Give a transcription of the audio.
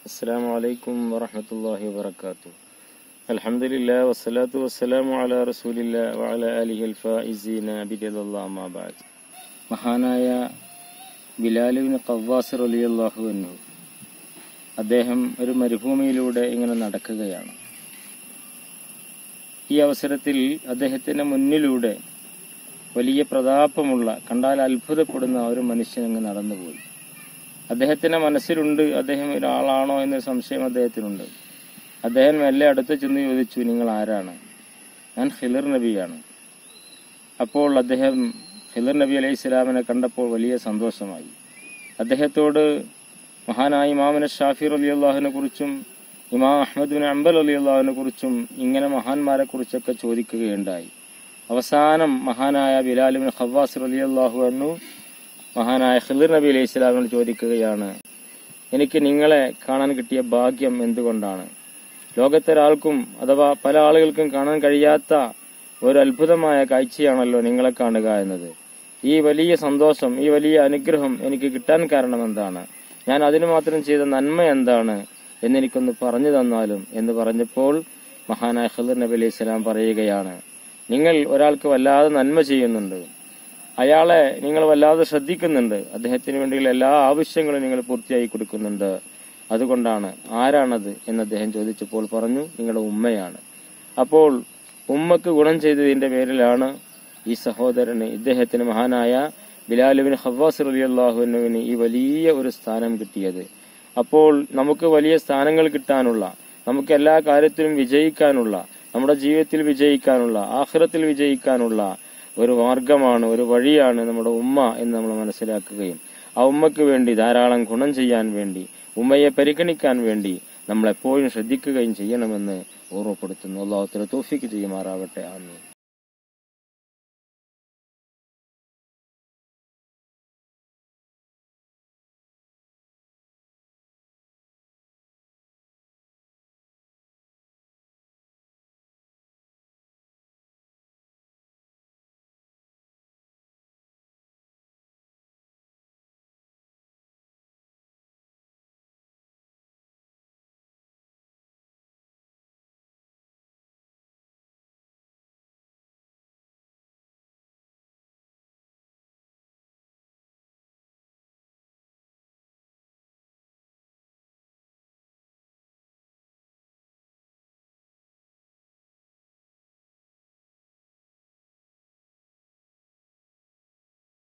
السلام عليكم ورحمة الله وبركاته الحمد لله والصلاة والسلام على رسول الله وعلى آله الفائزين برضا الله ما بعد മഹാനായ ബിലാലുവിന് കവ്വാസ് റലിയല്ലാഹു എന്നു അദ്ദേഹം ഒരു മരുഭൂമിയിലൂടെ ഇങ്ങനെ നടക്കുകയാണ് ഈ അവസരത്തിൽ അദ്ദേഹത്തിന്റെ മുന്നിലൂടെ വലിയ പ്രതാപമുള്ള കണ്ടാൽ അത്ഭുതപ്പെടുന്ന ഒരു മനുഷ്യൻ അങ്ങ് നടന്നുപോയി അദ്ദേഹത്തിന്റെ മനസ്സിലുണ്ട് അദ്ദേഹം ഒരാളാണോ എന്നൊരു സംശയം അദ്ദേഹത്തിനുണ്ട് അദ്ദേഹം മെല്ലെ അടുത്ത് ചെന്ന് ചോദിച്ചു നിങ്ങൾ ആരാണ് ഞാൻ ഖിലർ നബിയാണ് അപ്പോൾ അദ്ദേഹം ഖിലർ നബി അലൈഹി സ്വലാമിനെ കണ്ടപ്പോൾ വലിയ സന്തോഷമായി അദ്ദേഹത്തോട് മഹാനായ ഇമാമിനെ ഷാഫിർ അലി അള്ളാഹുവിനെ കുറിച്ചും ഇമാം അഹമ്മദ് ബിൻ അംബൽ അലി അള്ളാഹുവിനെ കുറിച്ചും ഇങ്ങനെ മഹാന്മാരെ കുറിച്ചൊക്കെ ചോദിക്കുകയുണ്ടായി അവസാനം മഹാനായ ബിലാലിബിൻ ഖവാസ് അലി അള്ളാഹു എന്നു മഹാനായ ഖിലിർ നബി അലൈഹി സ്വലാമിനോട് ചോദിക്കുകയാണ് എനിക്ക് നിങ്ങളെ കാണാൻ കിട്ടിയ ഭാഗ്യം എന്തുകൊണ്ടാണ് ലോകത്തൊരാൾക്കും അഥവാ പല ആളുകൾക്കും കാണാൻ കഴിയാത്ത ഒരു അത്ഭുതമായ കാഴ്ചയാണല്ലോ നിങ്ങളെ കാണുക എന്നത് ഈ വലിയ സന്തോഷം ഈ വലിയ അനുഗ്രഹം എനിക്ക് കിട്ടാൻ കാരണം എന്താണ് ഞാൻ അതിനു മാത്രം ചെയ്ത നന്മ എന്താണ് എന്നെനിക്കൊന്ന് പറഞ്ഞു തന്നാലും എന്ന് പറഞ്ഞപ്പോൾ മഹാനായ ഖിലിർ നബി അലൈഹി സ്വലാം പറയുകയാണ് നിങ്ങൾ ഒരാൾക്ക് വല്ലാതെ നന്മ ചെയ്യുന്നുണ്ട് അയാളെ നിങ്ങൾ വല്ലാതെ ശ്രദ്ധിക്കുന്നുണ്ട് അദ്ദേഹത്തിന് വേണ്ടിയുള്ള എല്ലാ ആവശ്യങ്ങളും നിങ്ങൾ പൂർത്തിയാക്കി കൊടുക്കുന്നുണ്ട് അതുകൊണ്ടാണ് ആരാണത് എന്ന് അദ്ദേഹം ചോദിച്ചപ്പോൾ പറഞ്ഞു നിങ്ങളുടെ ഉമ്മയാണ് അപ്പോൾ ഉമ്മക്ക് ഗുണം ചെയ്തതിന്റെ പേരിലാണ് ഈ സഹോദരന് ഇദ്ദേഹത്തിന് മഹാനായ ബിലാലുബിൻ ഹവാസ് അലി അള്ളാഹുവിന് ഈ വലിയ ഒരു സ്ഥാനം കിട്ടിയത് അപ്പോൾ നമുക്ക് വലിയ സ്ഥാനങ്ങൾ കിട്ടാനുള്ള നമുക്ക് എല്ലാ കാര്യത്തിലും വിജയിക്കാനുള്ള നമ്മുടെ ജീവിതത്തിൽ വിജയിക്കാനുള്ള ആഹ്റത്തിൽ വിജയിക്കാനുള്ള ഒരു മാർഗമാണ് ഒരു വഴിയാണ് നമ്മുടെ ഉമ്മ എന്ന് നമ്മൾ മനസ്സിലാക്കുകയും ആ ഉമ്മക്ക് വേണ്ടി ധാരാളം ഗുണം ചെയ്യാൻ വേണ്ടി ഉമ്മയെ പരിഗണിക്കാൻ വേണ്ടി നമ്മൾ എപ്പോഴും ശ്രദ്ധിക്കുകയും ചെയ്യണമെന്ന് ഓർമ്മപ്പെടുത്തുന്നു അള്ളാഹുത്തിന് തോഫിക്ക് ചെയ്യുമാറാവട്ടെ ആമീൻ